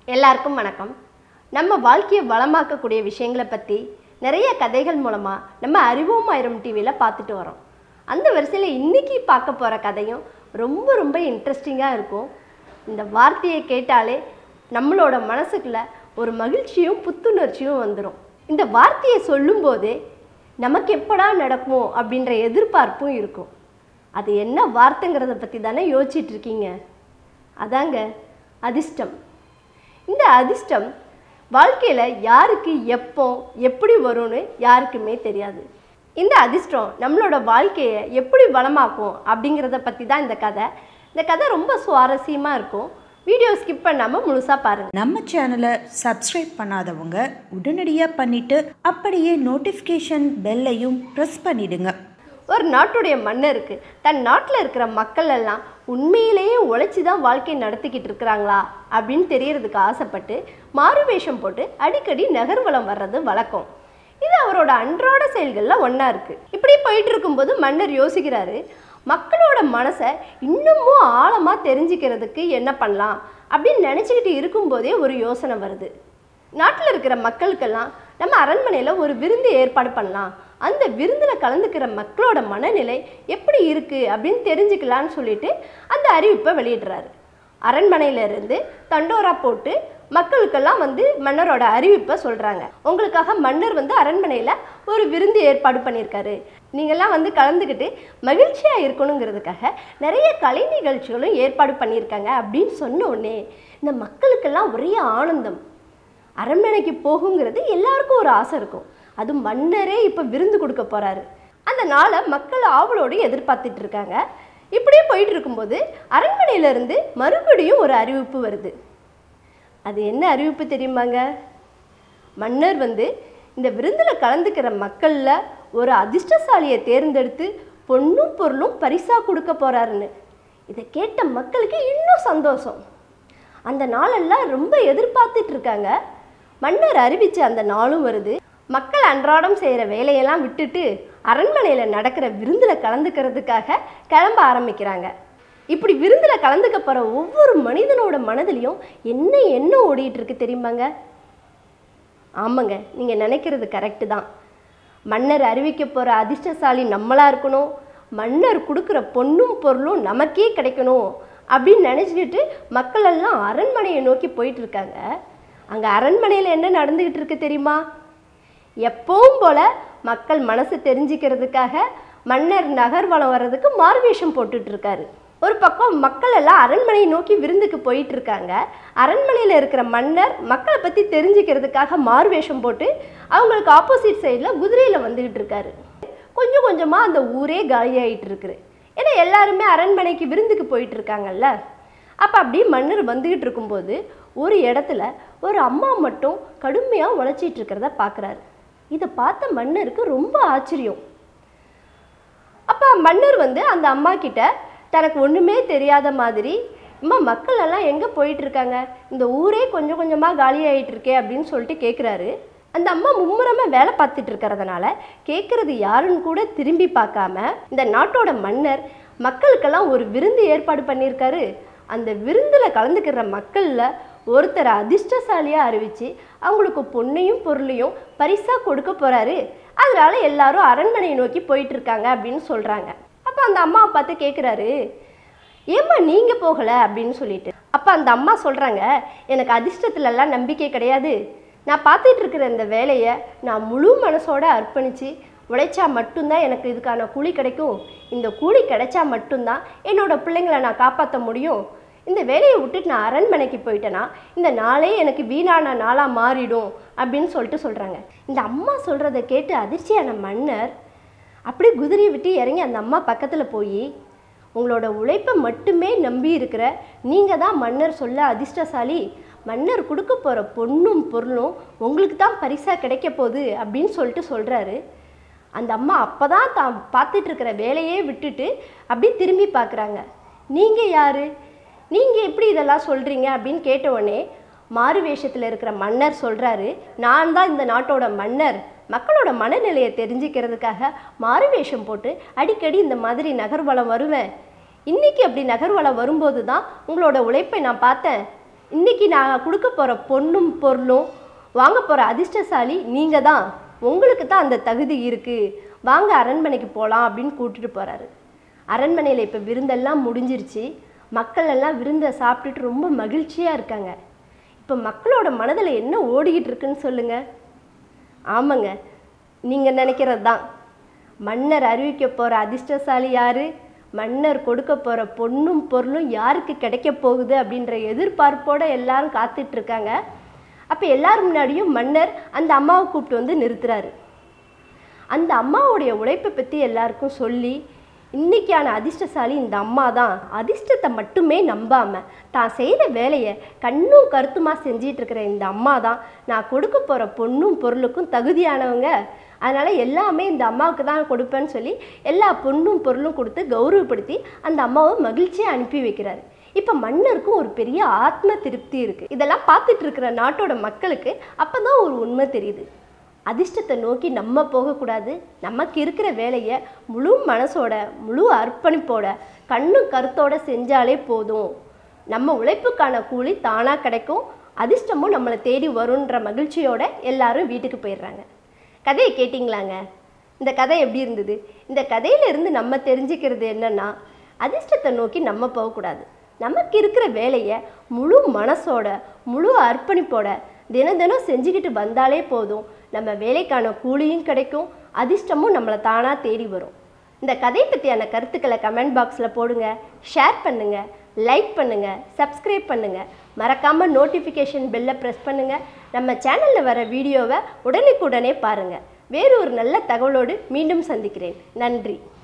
எல்லாருக்கும் வணக்கம் நம்ம வாழ்க்கையை வளமாக்கக்கூடிய விஷயங்களை பற்றி நிறைய கதைகள் மூலமாக நம்ம அறிவோம் ஆயிரம் டிவியில் பார்த்துட்டு வரோம் அந்த வரிசையில் இன்னைக்கு பார்க்க போகிற கதையும் ரொம்ப ரொம்ப இன்ட்ரெஸ்டிங்காக இருக்கும் இந்த வார்த்தையை கேட்டாலே நம்மளோட மனசுக்குள்ள ஒரு மகிழ்ச்சியும் புத்துணர்ச்சியும் வந்துடும் இந்த வார்த்தையை சொல்லும்போதே நமக்கு எப்படா நடக்குமோ அப்படின்ற எதிர்பார்ப்பும் இருக்கும் அது என்ன வார்த்தைங்கிறத பற்றி தானே யோசிச்சிட்டு இருக்கீங்க அதாங்க அதிர்ஷ்டம் இந்த அதிர்ஷ்டம் வாழ்க்கையில் யாருக்கு எப்போ எப்படி வரும்னு யாருக்குமே தெரியாது இந்த அதிர்ஷ்டம் நம்மளோட வாழ்க்கையை எப்படி வளமாக்கும் அப்படிங்கிறத பற்றி தான் இந்த கதை இந்த கதை ரொம்ப சுவாரஸ்யமாக இருக்கும் வீடியோ ஸ்கிப் பண்ணாமல் முழுசாக பாருங்கள் நம்ம சேனலை சப்ஸ்கிரைப் பண்ணாதவங்க உடனடியாக பண்ணிட்டு அப்படியே நோட்டிஃபிகேஷன் பெல்லையும் ப்ரெஸ் பண்ணிடுங்க ஒரு நாட்டுடைய மன்னருக்கு தன் நாட்டில் இருக்கிற மக்கள் எல்லாம் உண்மையிலேயே உழைச்சி தான் வாழ்க்கை நடத்திக்கிட்டு இருக்கிறாங்களா அப்படின்னு தெரியறதுக்கு ஆசைப்பட்டு மாறுவேஷம் போட்டு அடிக்கடி நகர்வலம் வர்றது வழக்கம் இது அவரோட அன்றாட செயல்களில் ஒன்றா இருக்குது இப்படி போயிட்டு இருக்கும்போது மன்னர் யோசிக்கிறாரு மக்களோட மனசை இன்னமும் ஆழமாக தெரிஞ்சுக்கிறதுக்கு என்ன பண்ணலாம் அப்படின்னு நினச்சிக்கிட்டு இருக்கும்போதே ஒரு யோசனை வருது நாட்டில் இருக்கிற மக்களுக்கெல்லாம் நம்ம அரண்மனையில் ஒரு விருந்து ஏற்பாடு பண்ணலாம் அந்த விருந்தில் கலந்துக்கிற மக்களோட மனநிலை எப்படி இருக்குது அப்படின்னு தெரிஞ்சுக்கலான்னு சொல்லிட்டு அந்த அறிவிப்பை வெளியிடுறாரு அரண்மனையிலேருந்து தண்டோரா போட்டு மக்களுக்கெல்லாம் வந்து மன்னரோட அறிவிப்பை சொல்கிறாங்க உங்களுக்காக மன்னர் வந்து அரண்மனையில் ஒரு விருந்து ஏற்பாடு பண்ணியிருக்காரு நீங்கள்லாம் வந்து கலந்துக்கிட்டு மகிழ்ச்சியாக இருக்கணுங்கிறதுக்காக நிறைய கலை நிகழ்ச்சிகளும் ஏற்பாடு பண்ணியிருக்காங்க அப்படின்னு சொன்ன உடனே இந்த மக்களுக்கெல்லாம் ஒரே ஆனந்தம் அரண்மனைக்கு போகுங்கிறது எல்லாருக்கும் ஒரு ஆசை இருக்கும் அது மன்னரே இப்போ விருந்து கொடுக்க போகிறாரு அந்த நாளை மக்கள் ஆவலோடு எதிர்பார்த்துட்டு இருக்காங்க இப்படியே போயிட்டு இருக்கும்போது அரண்மனையிலேருந்து மறுபடியும் ஒரு அறிவிப்பு வருது அது என்ன அறிவிப்பு தெரியுமாங்க மன்னர் வந்து இந்த விருந்தில் கலந்துக்கிற மக்களில் ஒரு அதிர்ஷ்டசாலியை தேர்ந்தெடுத்து பொண்ணும் பொருளும் பரிசாக கொடுக்க போகிறாருன்னு இதை கேட்ட மக்களுக்கு இன்னும் சந்தோஷம் அந்த நாளெல்லாம் ரொம்ப எதிர்பார்த்துட்டு இருக்காங்க மன்னர் அறிவிச்ச அந்த நாளும் வருது மக்கள் அன்றாடம் செய்கிற வேலையெல்லாம் விட்டுட்டு அரண்மனையில் நடக்கிற விருந்தில் கலந்துக்கிறதுக்காக கிளம்ப ஆரம்பிக்கிறாங்க இப்படி விருந்தில் கலந்துக்க போகிற ஒவ்வொரு மனிதனோட மனதிலையும் என்ன எண்ணம் ஓடிட்டு இருக்கு தெரியுமாங்க ஆமாங்க நீங்கள் நினைக்கிறது கரெக்டு தான் மன்னர் அறிவிக்க போகிற அதிர்ஷ்டசாலி நம்மளாக இருக்கணும் மன்னர் கொடுக்குற பொண்ணும் பொருளும் நமக்கே கிடைக்கணும் அப்படின்னு நினச்சிக்கிட்டு மக்கள் எல்லாம் அரண்மனையை நோக்கி போயிட்டு இருக்காங்க அங்கே அரண்மனையில் என்ன நடந்துக்கிட்டு இருக்கு தெரியுமா எப்பவும் போல மக்கள் மனசு தெரிஞ்சுக்கிறதுக்காக மன்னர் நகர்வலம் வர்றதுக்கு மார்வேஷம் போட்டுட்டு இருக்காரு ஒரு பக்கம் மக்கள் எல்லாம் அரண்மனையை நோக்கி விருந்துக்கு போயிட்டு இருக்காங்க அரண்மனையில் இருக்கிற மன்னர் மக்களை பற்றி தெரிஞ்சுக்கிறதுக்காக மார்வேஷம் போட்டு அவங்களுக்கு ஆப்போசிட் சைடில் குதிரையில் வந்துக்கிட்டு இருக்காரு கொஞ்சம் கொஞ்சமாக அந்த ஊரே காலியாகிட்டு இருக்குது ஏன்னா எல்லாருமே அரண்மனைக்கு விருந்துக்கு போயிட்டு இருக்காங்கல்ல அப்போ அப்படியே மன்னர் வந்துக்கிட்டு இருக்கும்போது ஒரு இடத்துல ஒரு அம்மா மட்டும் கடுமையாக உழைச்சிட்டு இருக்கிறத பார்க்குறாரு இதை பார்த்த மன்னருக்கு ரொம்ப ஆச்சரியம் அப்போ மன்னர் வந்து அந்த அம்மா கிட்ட தனக்கு ஒன்றுமே தெரியாத மாதிரி அம்மா மக்கள் எல்லாம் எங்கே போயிட்டு இருக்காங்க இந்த ஊரே கொஞ்சம் கொஞ்சமாக காலியாகிட்டு இருக்கே அப்படின்னு சொல்லிட்டு கேட்குறாரு அந்த அம்மா மும்முரமாக வேலை பார்த்துட்டு இருக்கிறதுனால கேட்குறது யாருன்னு கூட திரும்பி பார்க்காம இந்த நாட்டோட மன்னர் மக்களுக்கெல்லாம் ஒரு விருந்து ஏற்பாடு பண்ணியிருக்காரு அந்த விருந்தில் கலந்துக்கிற மக்களில் ஒருத்தரை அதிர்ஷ்டசாலியாக அறிவித்து அவங்களுக்கு பொண்ணையும் பொருளையும் பரிசாக கொடுக்க போகிறாரு அதனால எல்லாரும் அரண்மனையை நோக்கி போயிட்டு இருக்காங்க அப்படின்னு சொல்கிறாங்க அப்போ அந்த அம்மாவை பார்த்து கேட்குறாரு ஏம்மா நீங்கள் போகலை அப்படின்னு சொல்லிட்டு அப்போ அந்த அம்மா சொல்கிறாங்க எனக்கு அதிர்ஷ்டத்துலலாம் நம்பிக்கை கிடையாது நான் பார்த்துட்டு இருக்கிற இந்த வேலையை நான் முழு மனசோட அர்ப்பணித்து உழைச்சா மட்டும்தான் எனக்கு இதுக்கான கூலி கிடைக்கும் இந்த கூலி கிடைச்சா மட்டும்தான் என்னோட பிள்ளைங்களை நான் காப்பாற்ற முடியும் இந்த வேலையை விட்டுட்டு நான் அரண்மனைக்கு போயிட்டேன்னா இந்த நாளே எனக்கு வீணான நாளாக மாறிடும் அப்படின்னு சொல்லிட்டு சொல்கிறாங்க இந்த அம்மா சொல்கிறத கேட்டு அதிர்ச்சியான மன்னர் அப்படியே குதிரையை விட்டு இறங்கி அந்த அம்மா பக்கத்தில் போய் உங்களோட உழைப்பை மட்டுமே நம்பி இருக்கிற நீங்கள் தான் மன்னர் சொல்ல அதிர்ஷ்டசாலி மன்னர் கொடுக்க போகிற பொண்ணும் பொருளும் உங்களுக்கு தான் பரிசாக கிடைக்க போகுது அப்படின்னு சொல்லிட்டு சொல்கிறாரு அந்த அம்மா அப்போ தான் தான் பார்த்துட்டு இருக்கிற வேலையே விட்டுட்டு அப்படி திரும்பி பார்க்குறாங்க நீங்கள் யார் நீங்கள் எப்படி இதெல்லாம் சொல்கிறீங்க அப்படின்னு கேட்ட உடனே மாறு வேஷத்தில் இருக்கிற மன்னர் சொல்கிறாரு நான் தான் இந்த நாட்டோட மன்னர் மக்களோட மனநிலையை தெரிஞ்சுக்கிறதுக்காக மாறு வேஷம் போட்டு அடிக்கடி இந்த மாதிரி நகர்வலம் வருவேன் இன்னைக்கு அப்படி நகர்வலம் வரும்போது தான் உங்களோட உழைப்பை நான் பார்த்தேன் இன்னைக்கு நான் கொடுக்க போகிற பொண்ணும் பொருளும் வாங்க போகிற அதிர்ஷ்டசாலி நீங்கள் தான் உங்களுக்கு தான் அந்த தகுதி இருக்குது வாங்க அரண்மனைக்கு போகலாம் அப்படின்னு கூட்டிட்டு போகிறாரு அரண்மனையில் இப்போ விருந்தெல்லாம் முடிஞ்சிருச்சு மக்கள் எல்லாம் விருந்தை சாப்பிட்டுட்டு ரொம்ப மகிழ்ச்சியாக இருக்காங்க இப்போ மக்களோட மனதில் என்ன ஓடிக்கிட்டு இருக்குன்னு சொல்லுங்கள் ஆமாங்க நீங்கள் நினைக்கிறது தான் மன்னர் அறிவிக்க போகிற அதிர்ஷ்டசாலி யார் மன்னர் கொடுக்க போகிற பொண்ணும் பொருளும் யாருக்கு கிடைக்க போகுது அப்படின்ற எதிர்பார்ப்போடு எல்லாரும் காத்துட்டு இருக்காங்க அப்போ எல்லாரும் முன்னாடியும் மன்னர் அந்த அம்மாவை கூப்பிட்டு வந்து நிறுத்துறாரு அந்த அம்மாவுடைய உழைப்பை பற்றி எல்லாருக்கும் சொல்லி இன்னைக்கான அதிர்ஷ்டசாலி இந்த அம்மா தான் அதிர்ஷ்டத்தை மட்டுமே நம்பாம தான் செய்கிற வேலையை கண்ணும் கருத்துமா செஞ்சிட்டு இருக்கிற இந்த அம்மா தான் நான் கொடுக்க போகிற பொண்ணும் பொருளுக்கும் தகுதியானவங்க அதனால் எல்லாமே இந்த அம்மாவுக்கு தான் கொடுப்பேன்னு சொல்லி எல்லா பொண்ணும் பொருளும் கொடுத்து கௌரவப்படுத்தி அந்த அம்மாவை மகிழ்ச்சியாக அனுப்பி வைக்கிறாரு இப்போ மன்னருக்கும் ஒரு பெரிய ஆத்ம திருப்தி இருக்குது இதெல்லாம் பார்த்துட்டு இருக்கிற நாட்டோட மக்களுக்கு அப்போ தான் ஒரு உண்மை தெரியுது அதிர்ஷ்டத்தை நோக்கி நம்ம போகக்கூடாது நமக்கு இருக்கிற வேலையை முழு மனசோட முழு அர்ப்பணிப்போட கண்ணும் கருத்தோட செஞ்சாலே போதும் நம்ம உழைப்புக்கான கூலி தானாக கிடைக்கும் அதிர்ஷ்டமும் நம்மளை தேடி வரும்ன்ற மகிழ்ச்சியோட எல்லாரும் வீட்டுக்கு போயிடுறாங்க கதையை கேட்டிங்களாங்க இந்த கதை எப்படி இருந்தது இந்த கதையிலிருந்து நம்ம தெரிஞ்சுக்கிறது என்னன்னா அதிர்ஷ்டத்தை நோக்கி நம்ம போகக்கூடாது நமக்கு இருக்கிற வேலையை முழு மனசோட முழு அர்ப்பணிப்போட தினம் தினம் செஞ்சுக்கிட்டு வந்தாலே போதும் நம்ம வேலைக்கான கூலியும் கிடைக்கும் அதிர்ஷ்டமும் நம்மளை தானாக தேடி வரும் இந்த கதையை பற்றியான கருத்துக்களை கமெண்ட் பாக்ஸில் போடுங்க ஷேர் பண்ணுங்க லைக் பண்ணுங்க சப்ஸ்கிரைப் பண்ணுங்க மறக்காம நோட்டிஃபிகேஷன் பெல்லை ப்ரெஸ் பண்ணுங்க நம்ம சேனலில் வர வீடியோவை உடனுக்குடனே பாருங்க வேறு ஒரு நல்ல தகவலோடு மீண்டும் சந்திக்கிறேன் நன்றி